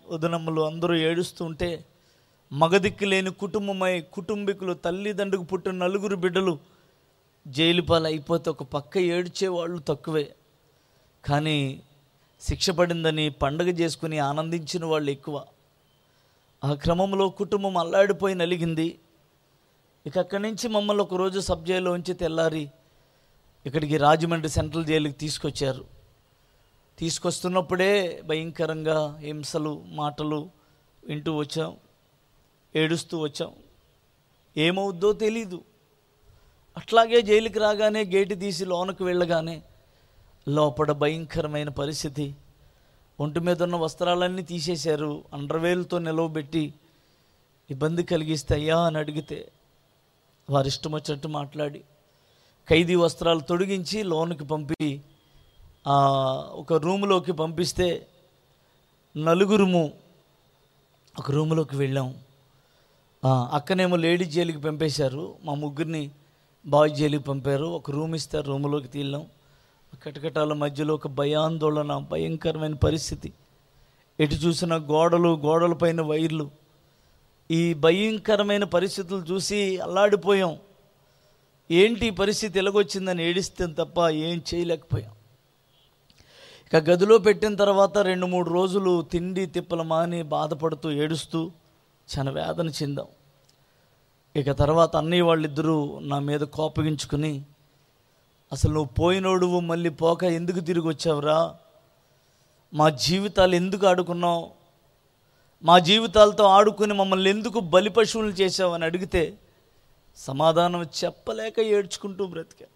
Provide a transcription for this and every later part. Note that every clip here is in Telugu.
వదనమ్మలు అందరూ ఏడుస్తూ ఉంటే మగదిక్కు లేని కుటుంబమై కుటుంబీకులు తల్లిదండ్రులకు పుట్టిన నలుగురు బిడ్డలు జైలు పాలు అయిపోతే ఒక పక్క ఏడ్చే వాళ్ళు తక్కువే కానీ శిక్ష పడిందని పండగ చేసుకుని ఆనందించిన వాళ్ళు ఎక్కువ ఆ క్రమంలో కుటుంబం అల్లాడిపోయి నలిగింది ఇక అక్కడి నుంచి మమ్మల్ని ఒకరోజు సబ్ జైల్లో ఉంచి తెల్లారి ఇక్కడికి రాజమండ్రి సెంట్రల్ జైలుకి తీసుకొచ్చారు తీసుకొస్తున్నప్పుడే భయంకరంగా హింసలు మాటలు వింటూ వచ్చాం ఏడుస్తూ వచ్చాం ఏమవుద్దో తెలీదు అట్లాగే జైలుకి రాగానే గేటు తీసి లోనకు వెళ్ళగానే లోపల భయంకరమైన పరిస్థితి ఒంటి మీద ఉన్న వస్త్రాలన్నీ తీసేశారు అండర్వేల్తో నిలవబెట్టి ఇబ్బంది కలిగిస్తే అయ్యా అని అడిగితే వారి ఇష్టం వచ్చినట్టు మాట్లాడి ఖైదీ వస్త్రాలు తొడిగించి లోనికి పంపి ఆ, ఒక రూములోకి పంపిస్తే నలుగురుము ఒక రూములోకి వెళ్ళాం ఆ, అక్కనేమో లేడీ జైలుకి పంపేశారు మా ముగ్గురిని బాయ్ జైలుకి పంపారు ఒక రూమ్ ఇస్తారు రూములోకి తీళ్ళాం కటకటాల మధ్యలో ఒక భయాందోళన భయంకరమైన పరిస్థితి ఎటు చూసిన గోడలు గోడలపైన వైర్లు ఈ భయంకరమైన పరిస్థితులు చూసి అల్లాడిపోయాం ఏంటి ఈ పరిస్థితి ఎలాగొచ్చిందని ఏడిస్తే తప్ప ఏం చేయలేకపోయాం ఇక గదిలో పెట్టిన తర్వాత రెండు మూడు రోజులు తిండి తిప్పల మాని బాధపడుతూ ఏడుస్తూ చాలా వేదన చెందాం ఇక తర్వాత అన్నయ్య వాళ్ళిద్దరూ నా మీద కోపగించుకుని అసలు నువ్వు పోయినోడువు మళ్ళీ పోక ఎందుకు తిరిగి వచ్చావురా మా జీవితాలు ఎందుకు ఆడుకున్నావు మా జీవితాలతో ఆడుకుని మమ్మల్ని ఎందుకు బలి పశువులు చేసావని అడిగితే సమాధానం చెప్పలేక ఏడ్చుకుంటూ బ్రతికా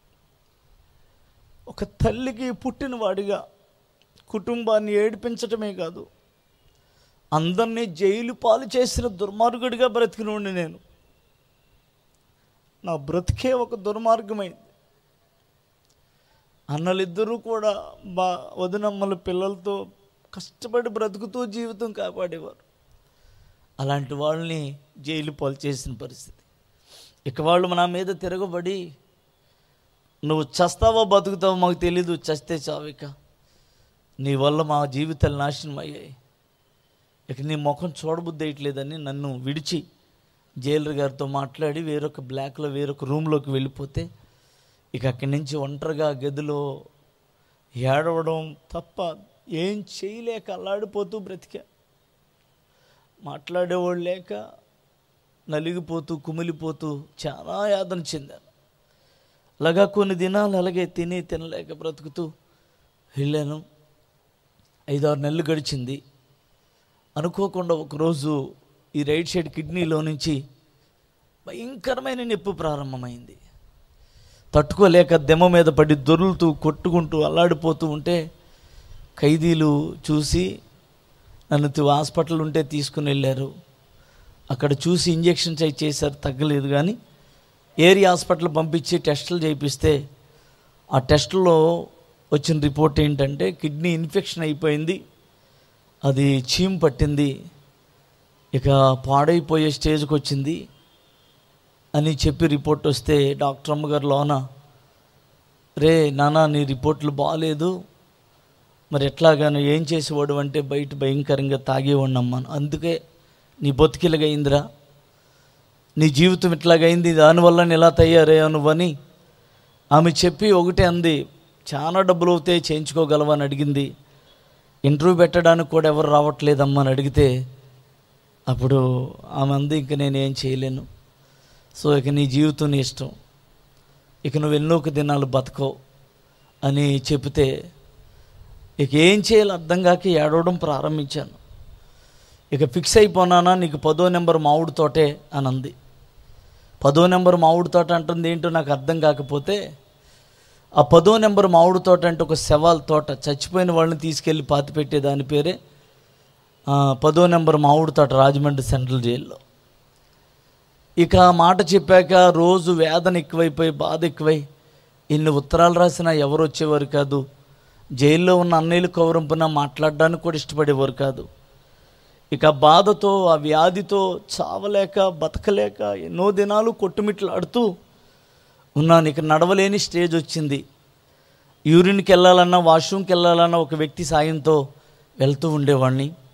ఒక తల్లికి పుట్టినవాడిగా కుటుంబాన్ని ఏడిపించటమే కాదు అందరినీ జైలు పాలు చేసిన దుర్మార్గుడిగా బ్రతికినోడిని నేను నా బ్రతికే ఒక దుర్మార్గమైంది అన్నలిద్దరూ కూడా బా వదినమ్మల పిల్లలతో కష్టపడి బ్రతుకుతూ జీవితం కాపాడేవారు అలాంటి వాళ్ళని జైలు పాలు చేసిన పరిస్థితి ఇక వాళ్ళు నా మీద తిరగబడి నువ్వు చస్తావో బతుకుతావో మాకు తెలీదు చస్తే చావిక నీ వల్ల మా జీవితాలు నాశనం అయ్యాయి ఇక నీ ముఖం చూడబుద్ధి వేయట్లేదని నన్ను విడిచి జైలర్ గారితో మాట్లాడి వేరొక బ్లాక్లో వేరొక రూమ్లోకి వెళ్ళిపోతే ఇక అక్కడి నుంచి ఒంటరిగా గదిలో ఏడవడం తప్ప ఏం చేయలేక అల్లాడిపోతూ బ్రతికా మాట్లాడేవాళ్ళు లేక నలిగిపోతూ కుమిలిపోతూ చాలా యాదన చెందాను అలాగా కొన్ని దినాలు అలాగే తిని తినలేక బ్రతుకుతూ వెళ్ళాను ఐదారు నెలలు గడిచింది అనుకోకుండా ఒకరోజు ఈ రైట్ సైడ్ కిడ్నీలో నుంచి భయంకరమైన నొప్పి ప్రారంభమైంది తట్టుకోలేక దెమ్మ మీద పడి దొరులుతూ కొట్టుకుంటూ అల్లాడిపోతూ ఉంటే ఖైదీలు చూసి నన్ను తు- హాస్పిటల్ ఉంటే తీసుకుని వెళ్ళారు అక్కడ చూసి ఇంజెక్షన్స్ అవి చేశారు తగ్గలేదు కానీ ఏరియా హాస్పిటల్ పంపించి టెస్టులు చేయిస్తే ఆ టెస్టులో వచ్చిన రిపోర్ట్ ఏంటంటే కిడ్నీ ఇన్ఫెక్షన్ అయిపోయింది అది చీమ్ పట్టింది ఇక పాడైపోయే స్టేజ్కి వచ్చింది అని చెప్పి రిపోర్ట్ వస్తే డాక్టర్ అమ్మగారు లోన రే నాన్న నీ రిపోర్ట్లు బాగాలేదు మరి ఎట్లాగాను ఏం చేసేవాడు అంటే బయట భయంకరంగా తాగేవాడిని అమ్మాను అందుకే నీ బతికిలగైందిరా నీ జీవితం ఇట్లాగైంది దానివల్ల నేను ఇలా తయారయ్యావు నువ్వని ఆమె చెప్పి ఒకటే అంది చాలా డబ్బులు అవుతాయి చేయించుకోగలవా అని అడిగింది ఇంటర్వ్యూ పెట్టడానికి కూడా ఎవరు రావట్లేదమ్మా అని అడిగితే అప్పుడు ఆమె అంది ఇంక నేను ఏం చేయలేను సో ఇక నీ జీవితం నీ ఇష్టం ఇక నువ్వు ఎన్నో ఒక దినాలు బతకో అని చెబితే ఇక ఏం చేయాలో అర్థం కాక ఏడవడం ప్రారంభించాను ఇక ఫిక్స్ అయిపోనానా నీకు పదో నెంబర్ మామిడి తోటే అని అంది పదో నెంబర్ మామిడి తోట అంటుంది ఏంటో నాకు అర్థం కాకపోతే ఆ పదో నెంబర్ మామిడి తోట అంటే ఒక శవాల తోట చచ్చిపోయిన వాళ్ళని తీసుకెళ్ళి పాతి పెట్టే దాని పేరే ఆ, పదో నెంబర్ మామిడి తోట రాజమండ్రి సెంట్రల్ జైల్లో ఇక ఆ మాట చెప్పాక రోజు వేదన ఎక్కువైపోయి బాధ ఎక్కువై ఇన్ని ఉత్తరాలు రాసినా ఎవరు వచ్చేవారు కాదు జైల్లో ఉన్న అన్నయ్యలు కౌరంపున మాట్లాడడానికి కూడా ఇష్టపడేవారు కాదు ఇక బాధతో ఆ వ్యాధితో చావలేక బతకలేక ఎన్నో దినాలు కొట్టుమిట్లాడుతూ ఉన్నాను ఇక నడవలేని స్టేజ్ వచ్చింది యూరిన్కి వెళ్ళాలన్నా వాష్రూమ్కి వెళ్ళాలన్నా ఒక వ్యక్తి సాయంతో వెళ్తూ ఉండేవాడిని